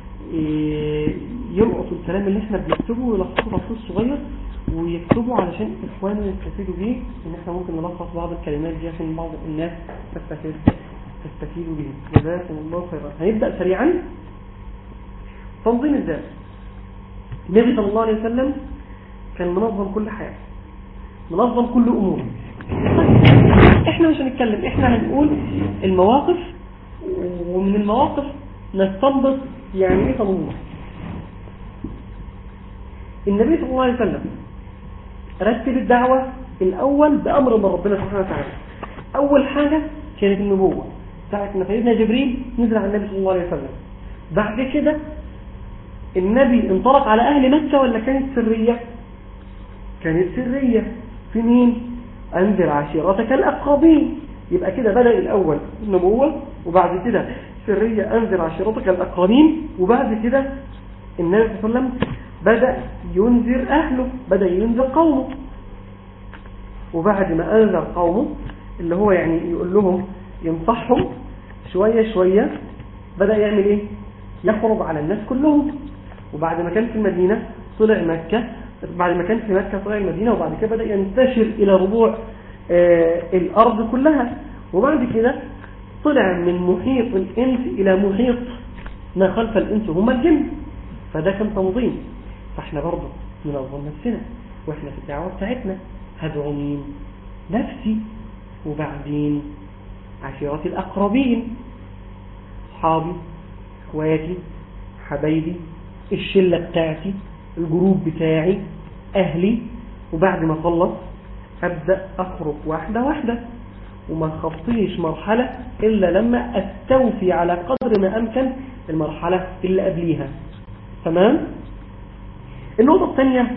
يلقط الكلام اللي احنا بنكتبه ويلخصه تلخيص صغير ويكتبه علشان إخواننا يستفيدوا بيه إن احنا ممكن نلخص بعض الكلمات دي عشان بعض الناس تستفيد تستفيدوا بيه جزاكم الله خيرا هنبدأ سريعا تنظيم الذات النبي صلى الله عليه وسلم كان منظم كل حاجة منظم كل أمور احنا مش هنتكلم احنا هنقول المواقف ومن المواقف نستنبط يعني ايه تنظيم النبي صلى الله عليه وسلم رتب الدعوة الأول بأمر من ربنا سبحانه وتعالى أول حاجة كانت النبوة ساعة ما سيدنا جبريل نزل على النبي صلى الله عليه وسلم بعد كده النبي انطلق على أهل مكة ولا كانت سرية كانت سرية في مين أنذر عشيرتك الأقربين يبقى كده بدأ الأول النبوة وبعد كده سرية أنذر عشيرتك الأقربين وبعد كده النبي صلى الله عليه وسلم بدأ ينذر أهله بدأ ينذر قومه وبعد ما أنذر قومه اللي هو يعني يقول لهم ينصحهم شوية شوية بدأ يعمل إيه يخرج على الناس كلهم وبعد ما كان في المدينة طلع مكة بعد ما كان في مكة طلع المدينة وبعد كده بدأ ينتشر إلى ربوع آه الأرض كلها وبعد كده طلع من محيط الإنس إلى محيط ما خلف الإنس هم الجن فده كان تنظيم فاحنا برضه ننظم نفسنا واحنا في الدعوة بتاعتنا هدعو مين نفسي وبعدين عشيرتي الأقربين أصحابي اخواتي حبايبي الشلة بتاعتي الجروب بتاعي أهلي وبعد ما أخلص أبدأ أخرج واحدة واحدة وما خطيش مرحلة إلا لما أستوفي على قدر ما أمكن المرحلة اللي قبليها تمام النقطة الثانية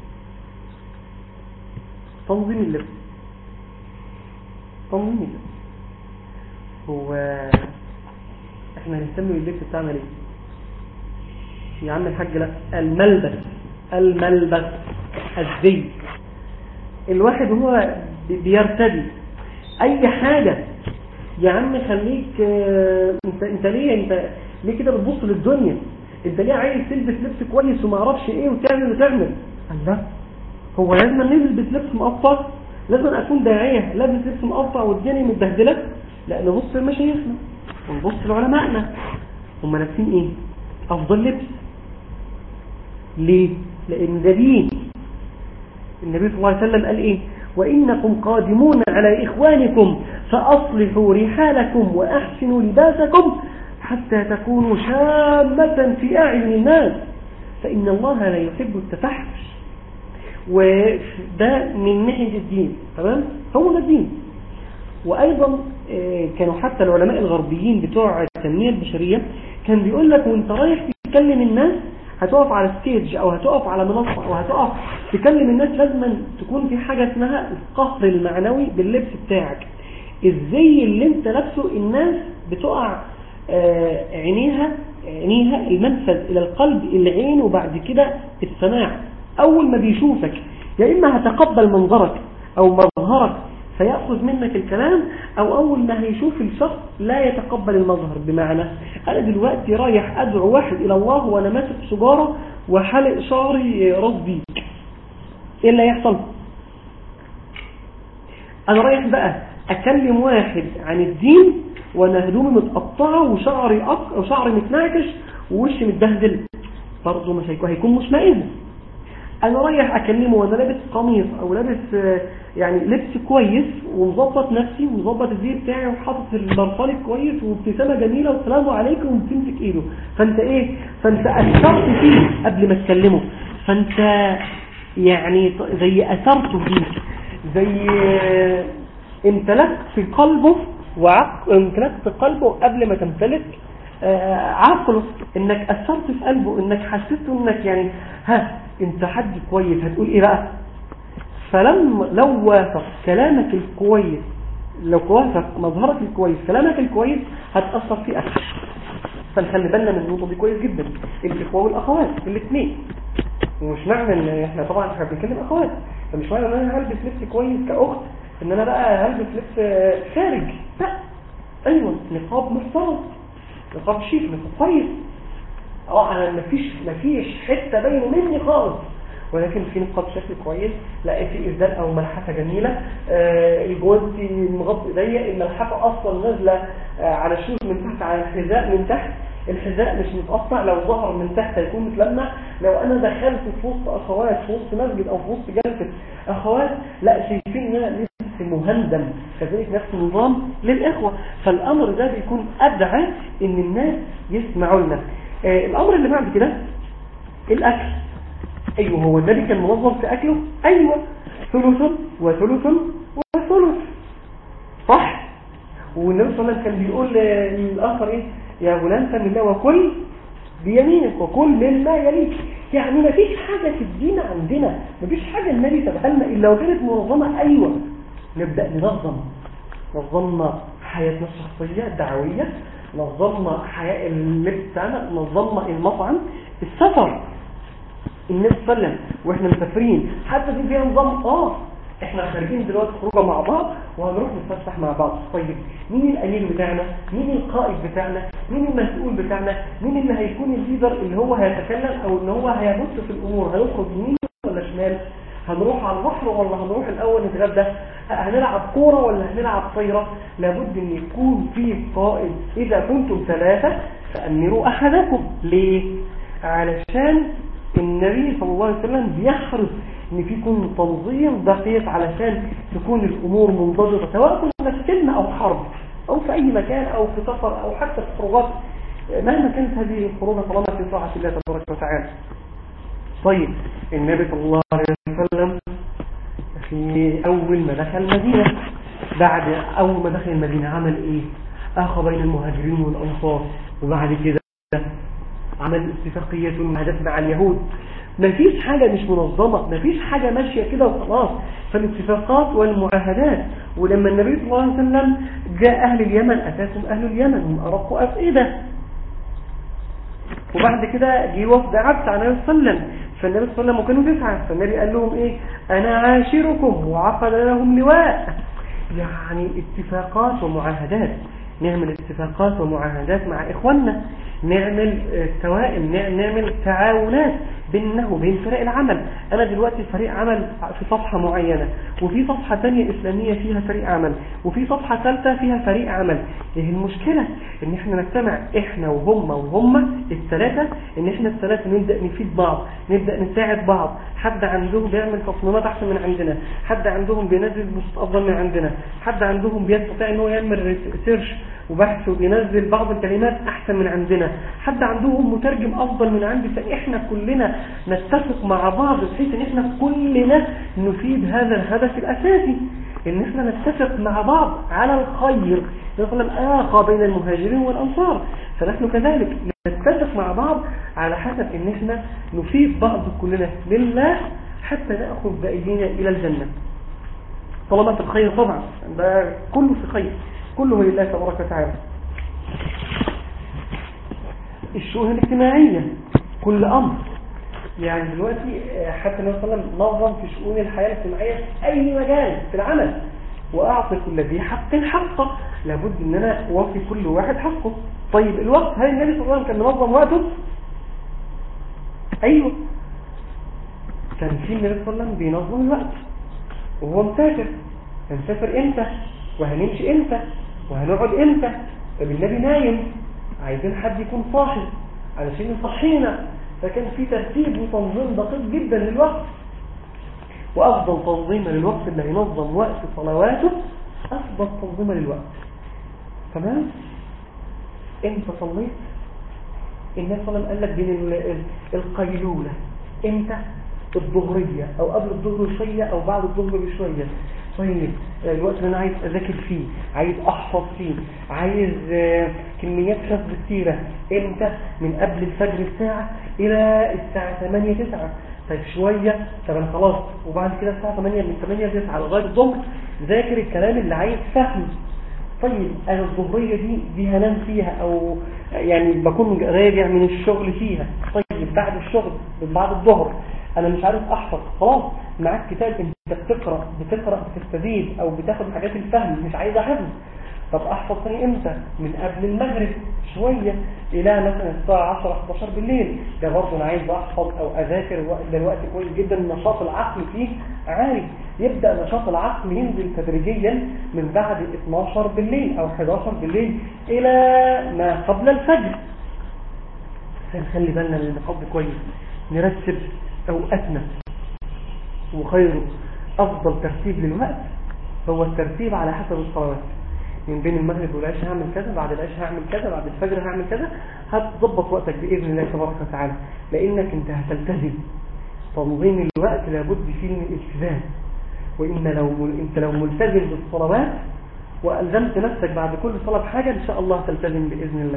تنظيم اللبس تنظيم اللبس هو احنا هنهتم باللبس بتاعنا ليه يا عم الحاج لا الملبس الملبس الزي الواحد هو بي- بيرتدي اي حاجة يا عم خليك آه، انت انت ليه انت ليه كده بتبص للدنيا انت ليه عايز تلبس لبس كويس وما اعرفش ايه وتعمل وتعمل الله هو لازم نلبس لبس مقطع لازم اكون داعيه لابس لبس مقطع والدنيا متبهدله لا نبص لمشايخنا ونبص لعلمائنا هم لابسين ايه افضل لبس ليه لان ده دين النبي صلى الله عليه وسلم قال ايه وانكم قادمون على اخوانكم فاصلحوا رحالكم واحسنوا لباسكم حتى تكونوا شامة في اعين الناس فان الله لا يحب التفحش وده من ناحية الدين تمام هو ده الدين وأيضا آه، كانوا حتى العلماء الغربيين بتوع التنمية البشرية كان بيقول لك وانت رايح تكلم الناس هتقف على ستيج او هتقف على منصة او هتقف تكلم الناس لازم تكون في حاجة اسمها القهر المعنوي باللبس بتاعك الزي اللي انت لابسه الناس بتقع آه، عينيها عينيها المنفذ الى القلب العين وبعد كده السماع اول ما بيشوفك يا اما هتقبل منظرك او مظهرك فيأخذ منك الكلام او اول ما هيشوف الشخص لا يتقبل المظهر بمعنى انا دلوقتي رايح ادعو واحد الى الله وانا ماسك سجارة وحلق شعري راس بيك ايه اللي هيحصل انا رايح بقى اكلم واحد عن الدين وانا هدومي متقطعه وشعري أق... وشعري متنعكش ووشي متبهدل برضه مش هيكون هيكون مشمئز انا رايح اكلمه وانا لابس قميص او لابس آه، يعني لبس كويس ومظبط نفسي ومظبط الزي بتاعي وحاطط البرفان كويس وابتسامه جميله والسلام عليكم وبتمسك ايده فانت ايه فانت اثرت فيه قبل ما تكلمه فانت يعني ط- زي اثرته فيك زي آه، امتلكت في قلبه وعق... امتلكت في قلبه قبل ما تمتلك آه، عقله انك اثرت في قلبه انك حسيته انك يعني ها انت حد كويس هتقول ايه بقى فلما لو وافق كلامك الكويس لو وافق مظهرك الكويس كلامك الكويس هتأثر في أكثر فنخلي بالنا من النقطة دي كويس جدا الإخوة والأخوات الاثنين ومش معنى ان احنا طبعا احنا بنتكلم اخوات فمش معنى ان انا هلبس لبس كويس كاخت ان انا بقى هلبس لبس خارج لا ايوه نقاب محترم نقاب شيك نقاب كويس اه انا مفيش مفيش حته باينه مني خالص ولكن في نقاط شكل كويس لا في ازدال او ملحفه جميله آه الجوانتي مغطي ضيق الملحفه اصلا نازله آه على الشوز من تحت على الحذاء من تحت الحذاء مش متقطع لو ظهر من تحت هيكون متلمع لو انا دخلت في وسط اخوات في وسط مسجد او في وسط جلسه اخوات لا شايفين ان انا لبس مهندم كذلك نفس النظام للاخوه فالامر ده بيكون ادعى ان الناس يسمعوا لنا آه الامر اللي بعد كده الاكل ايوه هو النبي كان منظم في اكله ايوه ثلث وثلث وثلث صح والنبي صلى الله عليه وسلم كان بيقول للاخر ايه يا غلام سم الله وكل بيمينك وكل مما يليك يعني ما فيش حاجة في الدين عندنا ما فيش حاجة النبي سبها لنا إلا وكانت منظمة أيوة نبدأ ننظم نظمنا حياتنا الشخصية الدعوية نظمنا حياة اللبس بتاعنا نظمنا المطعم السفر النبي صلى الله عليه وسلم واحنا مسافرين حتى دي فيها نظام اه احنا خارجين دلوقتي خروجه مع بعض وهنروح نتفسح مع بعض طيب مين الامير بتاعنا مين القائد بتاعنا مين المسؤول بتاعنا مين اللي هيكون الليدر اللي هو هيتكلم او ان هو هيبص في الامور هيخرج يمين ولا شمال هنروح على البحر ولا هنروح الاول نتغدى هنلعب كوره ولا هنلعب طايره لابد ان يكون في قائد اذا كنتم ثلاثه فامروا احدكم ليه علشان النبي صلى الله عليه وسلم بيحرص ان في يكون تنظيم دقيق علشان تكون الامور منضبطه سواء كنا في سلم او حرب او في اي مكان او في سفر او حتى في خروجات مهما كانت هذه الخروجه طالما في طاعه الله تبارك وتعالى طيب النبي صلى الله عليه وسلم في اول ما دخل المدينه بعد اول ما دخل المدينه عمل ايه اخى بين المهاجرين والانصار وبعد كده عمل اتفاقية المعاهدات مع اليهود مفيش حاجة مش منظمة مفيش حاجة ماشية كده وخلاص فالاتفاقات والمعاهدات ولما النبي صلى الله عليه وسلم جاء أهل اليمن أتاكم أهل اليمن من أرق أفئدة وبعد كده جه وفد عبس على النبي صلى الله عليه وسلم فالنبي صلى الله عليه وسلم وكانوا تسعة فالنبي قال لهم ايه انا عاشركم وعقد لهم لواء يعني اتفاقات ومعاهدات نعمل اتفاقات ومعاهدات مع إخواننا نعمل آه، توائم نع- نعمل تعاونات بيننا وبين فريق العمل أنا دلوقتي فريق عمل في صفحة معينة وفي صفحة تانية إسلامية فيها فريق عمل وفي صفحة ثالثة فيها فريق عمل إيه المشكلة إن إحنا نجتمع إحنا وهم وهم الثلاثة إن إحنا الثلاثة نبدأ نفيد بعض نبدأ نساعد بعض حد عندهم بيعمل تصميمات أحسن من عندنا حد عندهم بينزل بوست أفضل من عندنا حد عندهم بيستطيع إن هو يعمل سيرش وبحث وبينزل بعض الكلمات أحسن من عندنا حد عندهم مترجم أفضل من عندي فإحنا كلنا نتفق مع بعض بحيث إن إحنا كلنا نفيد هذا الهدف الأساسي إن إحنا نتفق مع بعض على الخير مثلا آخى بين المهاجرين والأنصار فنحن كذلك نتفق مع بعض على حسب إن إحنا نفيد بعض كلنا لله حتى نأخذ بأيدينا إلى الجنة طالما في الخير طبعا ده كله في خير كله لله تبارك وتعالى الشؤون الاجتماعية كل أمر يعني دلوقتي آه، حتى النبي صلى الله عليه وسلم نظم في شؤون الحياة الاجتماعية في أي مجال في العمل وأعطي كل ذي حق حقه لابد أن أنا أوفي كل واحد حقه طيب الوقت هل النبي صلى الله عليه وسلم كان منظم وقته؟ أيوه كان في النبي صلى الله عليه وسلم بينظم الوقت وهو مسافر هنسافر امتى وهنمشي امتى وهنقعد امتى طب النبي نايم عايزين حد يكون صاحي علشان يصحينا فكان في ترتيب وتنظيم دقيق جدا للوقت وافضل تنظيم للوقت اللي هينظم وقت صلواته افضل تنظيم للوقت تمام انت صليت النبي صلى الله عليه وسلم قال لك بين ال- ال- القيلولة امتى الظهرية او قبل الظهر بشوية او بعد الظهر بشوية طيب الوقت اللي انا عايز اذاكر فيه عايز احفظ فيه عايز آه، كميات حفظ كتيرة امتى من قبل الفجر بساعة الى الساعة 8 9 طيب شوية طب انا خلاص وبعد كده الساعة 8 من 8 ل 9 لغاية الظهر ذاكر الكلام اللي عايز فهمه طيب انا الظهرية دي دي هنام فيها او يعني بكون راجع من الشغل فيها طيب بعد الشغل بعد الظهر انا مش عارف احفظ خلاص معاك كتاب انت بتقرا بتقرا بتستفيد او بتاخد حاجات الفهم مش عايز حفظ طب احفظ تاني امتى من قبل المغرب شوية الى مثلا الساعة 10 11 بالليل ده برضه انا عايز احفظ او اذاكر الوقت ده الوقت كويس جدا النشاط العقلي فيه عالي يبدأ نشاط العقل ينزل تدريجيا من بعد 12 بالليل او 11 بالليل الى ما قبل الفجر فنخلي بالنا من النقاط دي كويس نرتب اوقاتنا وخير افضل ترتيب للوقت هو الترتيب على حسب الصلوات من بين المغرب والعشاء هعمل كذا بعد العشاء هعمل كذا بعد الفجر هعمل كذا هتظبط وقتك بإذن الله تبارك وتعالى لأنك انت هتلتزم تنظيم الوقت لابد فيه من الالتزام وإن لو مل... انت لو ملتزم بالصلوات وألزمت نفسك بعد كل صلاة بحاجة إن شاء الله تلتزم بإذن الله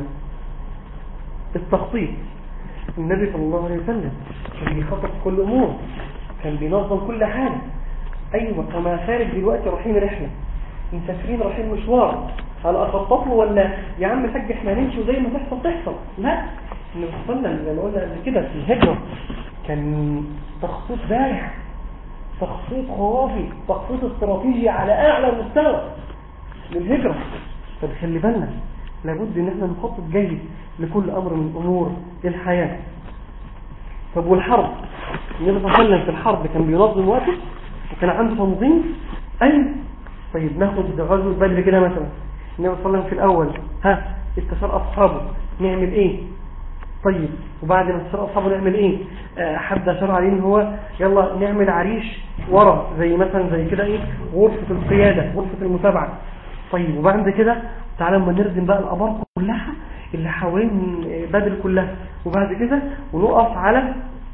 التخطيط النبي صلى الله عليه وسلم كان بيخطط كل أمور كان بينظم كل حاجة أيوة أنا خارج دلوقتي رايحين رحلة مسافرين رايحين مشوار هل أخطط له ولا يا عم الحاج احنا هنمشي وزي ما تحصل تحصل لا النبي صلى الله عليه وسلم زي ما قلنا قبل كده في الهجرة كان تخطيط بارع تخطيط خرافي تخطيط استراتيجي على أعلى مستوى للهجرة طب خلي بالنا لابد ان احنا نخطط جيد لكل امر من امور الحياة طب والحرب النبي صلى الله عليه وسلم في الحرب كان بينظم وقته وكان عنده تنظيم اي طيب ناخد غزوة بدر كده مثلا النبي صلى الله عليه وسلم في الاول ها استشار اصحابه نعمل ايه طيب وبعد ما استشار اصحابه نعمل ايه آه، حد اشار عليه ان هو يلا نعمل عريش ورا زي مثلا زي كده ايه غرفة القيادة غرفة المتابعة طيب وبعد كده تعالى اما نردم بقى الابار كلها اللي حوالين بدر كلها وبعد كده ونقف على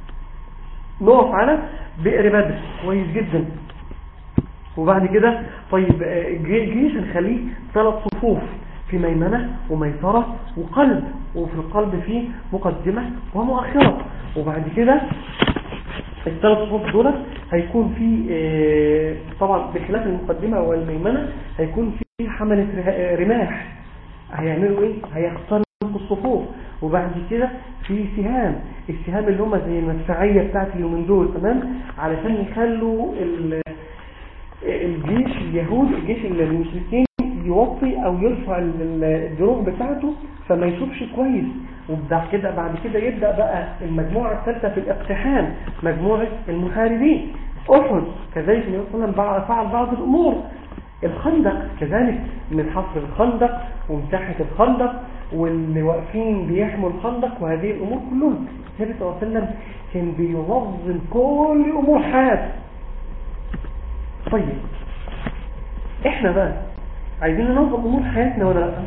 نقف على بئر بدر كويس جدا وبعد كده طيب آه، الجي- الجيش هنخليه ثلاث صفوف في ميمنة وميسرة وقلب وفي القلب فيه مقدمة ومؤخرة وبعد كده الثلاث صفوف دول هيكون في آه، طبعا بخلاف المقدمة والميمنة هيكون في حملة ره- رماح هيعملوا ايه هيخترقوا الصفوف وبعد كده في سهام السهام اللي هم زي المدفعية بتاعت اليومين دول تمام علشان يخلوا ال- الجيش اليهود الجيش المشركين يوطي او يرفع ال- ال- الدروع بتاعته فما يشوفش كويس وبعد كده بعد كده يبدأ بقى المجموعة الثالثة في الاقتحام مجموعة المحاربين أحد كذلك النبي صلى الله عليه وسلم فعل بعض الأمور الخندق كذلك من حفر الخندق ومساحة الخندق واللي واقفين بيحموا الخندق وهذه الأمور كلها النبي صلى الله عليه وسلم كان بينظم كل أمور حياته طيب احنا بقى عايزين ننظم أمور حياتنا ولا لا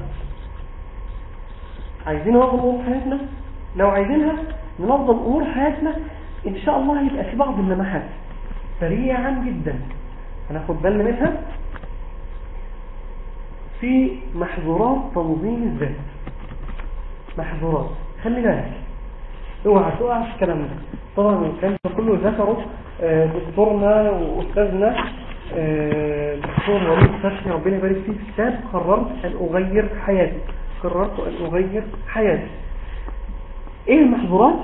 عايزين ننظم أمور حياتنا لو عايزينها ننظم أمور حياتنا إن شاء الله هيبقى في بعض اللمحات سريعا جدا هناخد بالنا منها في محظورات تنظيم الذات محظورات خلي بالك اوعى تقع في الكلام ده طبعا الكلام ده كله ذكره آه، دكتورنا واستاذنا آه، دكتور وليد فتحي ربنا يبارك فيه في كتاب قررت ان اغير حياتي قررت ان اغير حياتي ايه المحظورات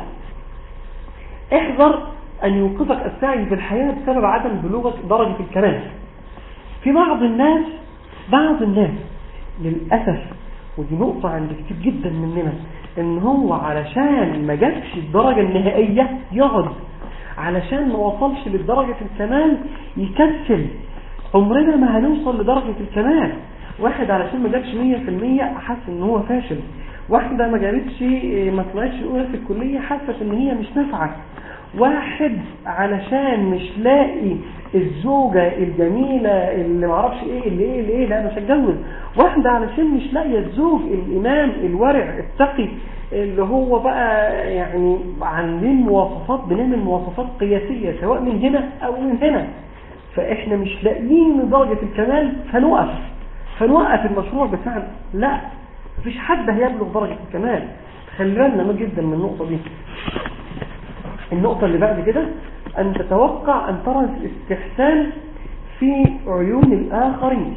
احذر ان يوقفك السعي في الحياة بسبب عدم بلوغك درجة الكمال في بعض الناس بعض الناس للأسف ودي نقطة عند كتير جدا مننا ان هو علشان ما جابش الدرجة النهائية يقعد علشان ما وصلش لدرجة الكمال يكسل عمرنا ما هنوصل لدرجة الكمال واحد علشان ما جابش 100% حس ان هو فاشل واحدة ما جابتش ما طلعتش الاولى في الكلية حست ان هي مش نافعة واحد علشان مش لاقي الزوجة الجميلة اللي معرفش ايه اللي ايه اللي ايه لا مش هتجوز واحدة علشان مش لاقية الزوج الامام الورع التقي اللي هو بقى يعني عاملين مواصفات بنعمل مواصفات قياسية سواء من هنا او من هنا فاحنا مش لاقيين درجة الكمال فنوقف فنوقف المشروع بتاعنا لا مفيش حد هيبلغ درجة الكمال خلي بالنا جدا من النقطة دي النقطة اللي بعد كده أن تتوقع أن ترى الاستحسان في عيون الآخرين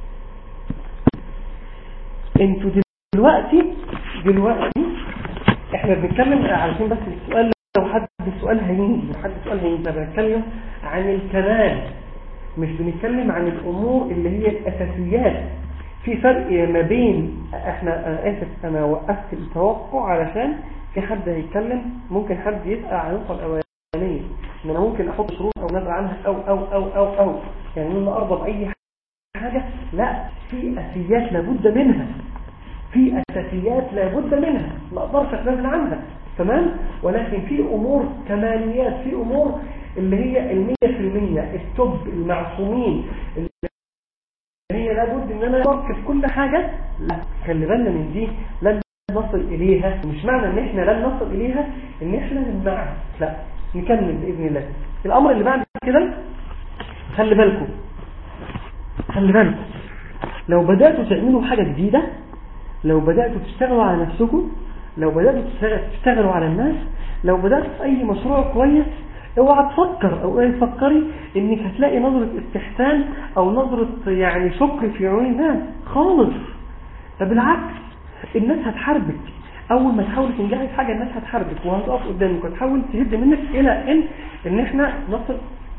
انتوا دلوقتي دلوقتي احنا بنتكلم علشان بس السؤال لو حد السؤال هيجي لو حد السؤال هيجي بنتكلم عن الكمال مش بنتكلم عن الأمور اللي هي الأساسيات في فرق ما بين احنا انا اسف انا وقفت التوقع علشان في حد هيتكلم ممكن حد يسأل عن النقطة الأولانية ان انا ممكن احط شروط او نزع عنها او او او او او يعني ان انا ارضى باي حاجة لا في اساسيات لابد منها في اساسيات لابد منها ما اقدرش اتنازل عنها تمام ولكن في امور كماليات في امور اللي هي المية في المية التوب المعصومين اللي هي لابد ان انا اركز كل حاجة لا خلي بالنا من دي لن نصل اليها مش معنى ان احنا لن نصل اليها ان احنا نمنعها لا نكمل باذن الله الامر اللي بعد كده خلي بالكم خلي بالكم لو بدأتوا تعملوا حاجة جديدة لو بدأتوا تشتغلوا على نفسكم لو بدأتوا تشتغلوا على الناس لو بدأتوا في أي مشروع كويس اوعى تفكر او اوعى تفكري انك هتلاقي نظرة استحسان او نظرة يعني شكر في عيون الناس خالص ده بالعكس الناس هتحاربك اول ما تحاول تنجحي في حاجة الناس هتحاربك وهتقف قدامك وتحاول تهد منك الى ان ان احنا نصل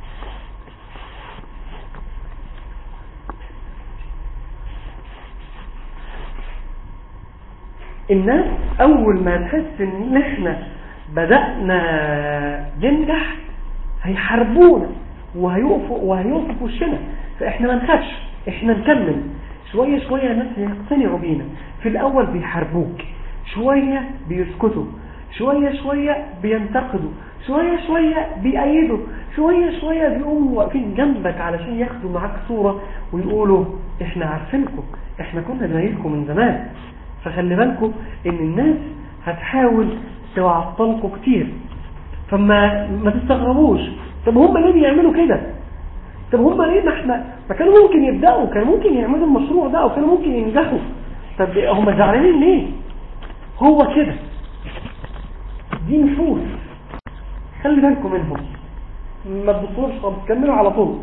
الناس اول ما تحس ان احنا بدأنا ننجح هيحاربونا وهيقفوا وهيقفوا في وشنا فاحنا ما نخافش احنا نكمل شوية شوية الناس هيقتنعوا بينا في الاول بيحاربوك شوية بيسكتوا شوية شوية بينتقدوا شوية شوية بيأيدوا شوية شوية بيقوموا واقفين جنبك علشان ياخدوا معاك صورة ويقولوا احنا عارفينكم احنا كنا زمايلكم من زمان فخلي بالكم ان الناس هتحاول تعطلكم كتير فما ما تستغربوش طب هم ليه بيعملوا كده طب هم ليه ما احنا ما كانوا ممكن يبدأوا كانوا ممكن يعملوا المشروع ده او كانوا ممكن ينجحوا طب هم زعلانين ليه هو كده دي نفوس خلي بالكم منهم ما تبصوش طب كملوا على طول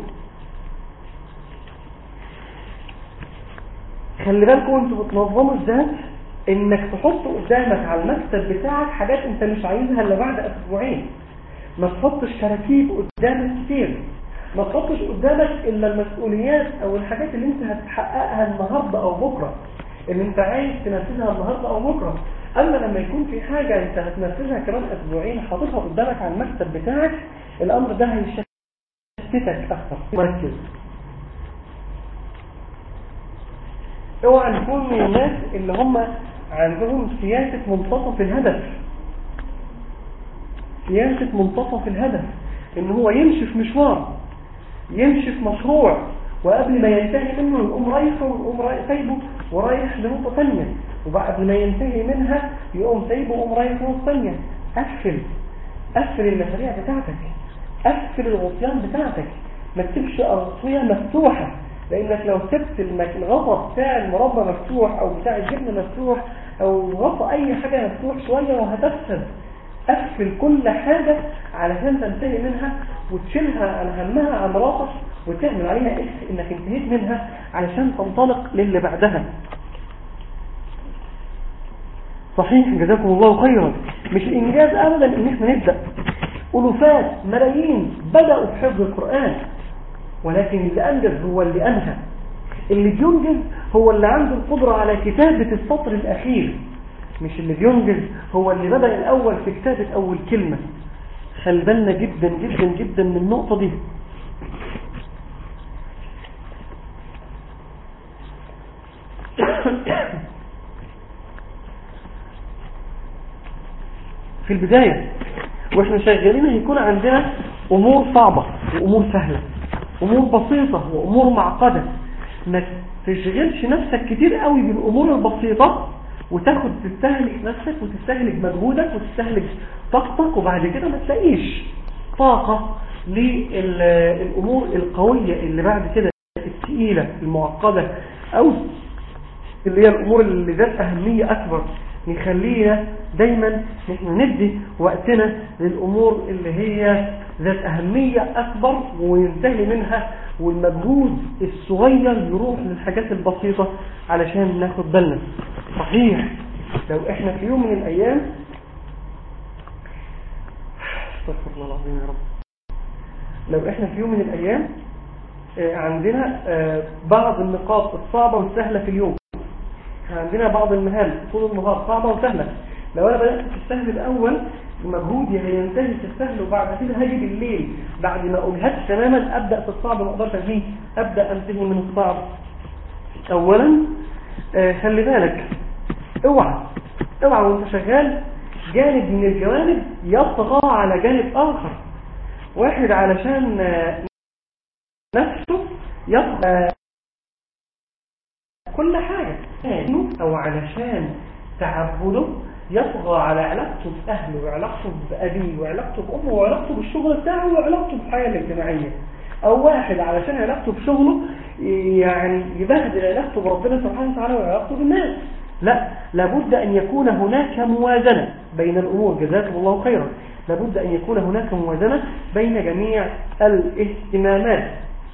خلي بالكم انتوا بتنظموا الذات انك تحط قدامك على المكتب بتاعك حاجات انت مش عايزها الا بعد اسبوعين ما تحطش كراكيب قدامك كتير ما تحطش قدامك الا المسؤوليات او الحاجات اللي انت هتحققها النهارده او بكره اللي انت عايز تنفذها النهارده او بكره اما لما يكون في حاجه انت هتنفذها كمان اسبوعين حاططها قدامك على المكتب بتاعك الامر ده هيشتتك اكتر مركز اوعى نكون من الناس اللي هم عندهم سياسة منتصف الهدف سياسة منتصف الهدف ان هو يمشي في مشوار يمشي في مشروع وقبل ما ينتهي منه يقوم رايحه ويقوم رايح سايبه ورايح لنقطة ثانية وبعد ما ينتهي منها يقوم سايبه ويقوم رايح لنقطة ثانية قفل قفل المشاريع بتاعتك قفل الغطيان بتاعتك ما تسيبش أغطية مفتوحة لأنك لو سبت المك- الغطا بتاع المربى مفتوح أو بتاع الجبنة مفتوح أو غطا أي حاجة مفتوح شوية وهتفسد قفل كل حاجة علشان تنتهي منها وتشيلها عن همها عن راسك وتعمل عليها إكس إنك انتهيت منها علشان تنطلق للي بعدها صحيح جزاكم الله خيرا مش إنجاز أبدا إن احنا نبدأ ألوفات ملايين بدأوا في حفظ القرآن ولكن اللي أنجز هو اللي أنهى اللي بينجز هو اللي عنده القدرة على كتابة السطر الأخير مش اللي بينجز هو اللي بدأ الأول في كتابة أول كلمة خلي بالنا جدا جدا جدا من النقطة دي في البداية واحنا شغالين هيكون عندنا امور صعبة وامور سهلة امور بسيطة وامور معقدة ما تشغلش نفسك كتير قوي بالامور البسيطة وتاخد تستهلك نفسك وتستهلك مجهودك وتستهلك طاقتك وبعد كده ما تلاقيش طاقة للامور القوية اللي بعد كده الثقيلة المعقدة او اللي هي الامور اللي ذات اهمية اكبر نخلينا دايما نحن ندي وقتنا للامور اللي هي ذات اهمية اكبر وننتهي منها والمجهود الصغير يروح للحاجات البسيطة علشان ناخد بالنا صحيح لو احنا في يوم من الايام استغفر الله العظيم يا رب لو احنا في يوم من الايام آه، عندنا آه، بعض النقاط الصعبة والسهلة في اليوم عندنا بعض المهام طول النهار صعبة وسهلة لو انا بدأت في السهل الاول مجهودي هينتهي في السهل وبعد كده هاجي بالليل بعد ما اجهدت تماما ابدا في الصعب ما اقدرش فيه ابدا انتهي من الصعب اولا آه خلي بالك اوعى اوعى وانت شغال جانب من الجوانب يطغى على جانب اخر واحد علشان آه، نفسه يطغى كل حاجة أو علشان تعبده يطغى على علاقته بأهله وعلاقته بأبيه وعلاقته بأمه وعلاقته بالشغل بتاعه وعلاقته بالحياة الاجتماعية أو واحد علشان علاقته بشغله يعني يبهدل علاقته بربنا سبحانه وتعالى وعلاقته بالناس لا لابد أن يكون هناك موازنة بين الأمور جزاكم الله خيرا لابد أن يكون هناك موازنة بين جميع الاهتمامات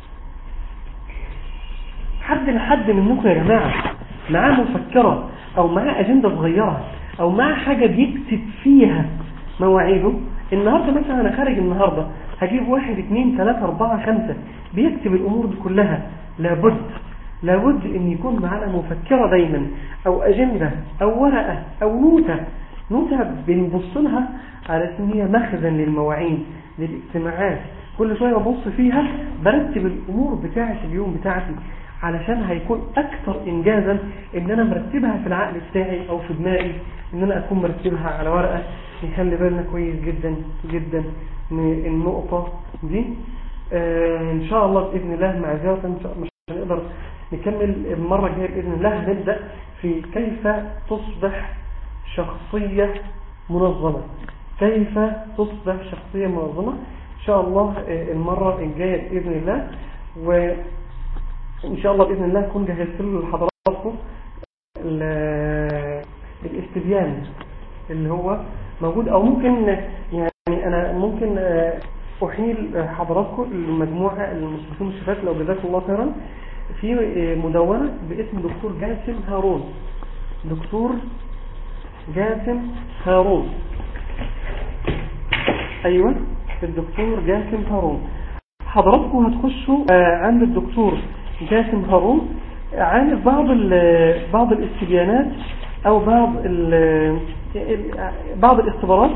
حد لحد منكم يا جماعة معاه مفكرة او معاه اجندة صغيرة او معاه حاجة بيكتب فيها مواعيده النهاردة مثلا انا خارج النهاردة هجيب واحد اثنين ثلاثة اربعة خمسة بيكتب الامور دي كلها لابد لابد ان يكون معانا مفكرة دايما او اجندة او ورقة او نوتة نوتة بنبص لها على اسم هي مخزن للمواعيد للاجتماعات كل شوية ببص فيها برتب الامور بتاعة اليوم بتاعتي علشان هيكون اكثر انجازا ان انا مرتبها في العقل بتاعي او في دماغي ان انا اكون مرتبها على ورقة نخلي بالنا كويس جدا جدا من النقطة دي آه ان شاء الله باذن الله معذرة إن شاء- مش هنقدر نكمل المرة الجاية باذن الله هنبدأ في كيف تصبح شخصية منظمة كيف تصبح شخصية منظمة ان شاء الله آه، المرة الجاية باذن الله و ان شاء الله باذن الله اكون جهزت له لحضراتكم ال- الاستبيان اللي هو موجود او ممكن يعني انا ممكن آه، احيل حضراتكم المجموعه المصلحين الشفاف لو جزاكم الله خيرا في آه، مدونه باسم دكتور جاسم هارون دكتور جاسم هارون أيوة الدكتور جاسم هارون حضراتكم هتخشوا آه، عند الدكتور جاسم هارون عن بعض ال- بعض الاستبيانات أو بعض ال- ال- بعض الاختبارات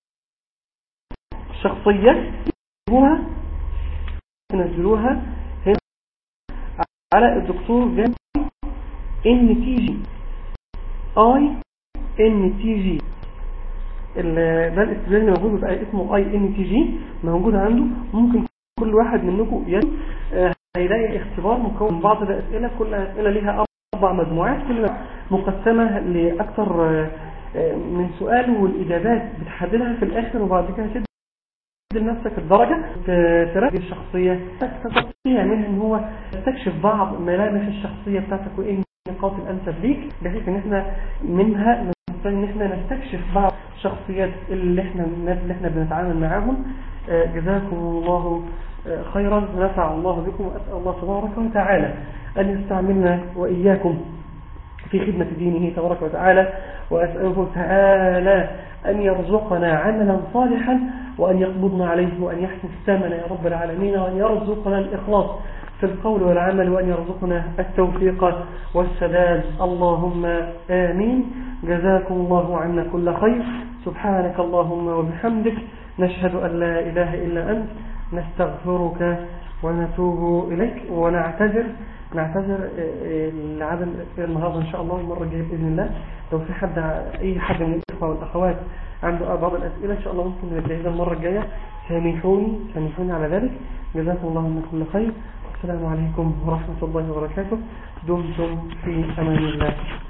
الشخصية تنزلوها تنزلوها هنا على الدكتور جاسم ان تي جي اي ان تي جي ال- ده الاستبيان اللي موجود بيبقى اسمه اي ان تي جي موجود عنده ممكن كل واحد منكم يد آه، هيلاقي اختبار مكون من بعض الاسئله كل اسئله ليها اربع مجموعات كل مقسمه لاكثر آه، آه، من سؤال والاجابات بتحددها في الاخر وبعد كده تدي لنفسك الدرجة ت- تراجع الشخصية تستطيع منها ان هو تستكشف بعض ملامح الشخصية بتاعتك وايه النقاط الانسب ليك بحيث ان احنا منها نستطيع ان احنا نستكشف بعض الشخصيات اللي احنا الناس اللي احنا بنتعامل معاهم آه، جزاكم الله آه، خيرا ونفع الله بكم واسال الله تبارك وتعالى ان يستعملنا واياكم في خدمة دينه تبارك وتعالى وأسأله تعالى أن يرزقنا عملا صالحا وأن يقبضنا عليه وأن يحسن ختامنا يا رب العالمين وأن يرزقنا الإخلاص في القول والعمل وأن يرزقنا التوفيق والسداد اللهم آمين جزاكم الله عنا كل خير سبحانك اللهم وبحمدك نشهد أن لا إله إلا أنت نستغفرك ونتوب إليك ونعتذر نعتذر لعدم النهاردة إن شاء الله المرة الجاية بإذن الله لو في حد أي حد من الإخوة والأخوات عنده بعض الأسئلة إن شاء الله ممكن نجهزها المرة الجاية سامحوني سامحوني على ذلك جزاكم الله من كل خير السلام عليكم ورحمة الله وبركاته دمتم في أمان الله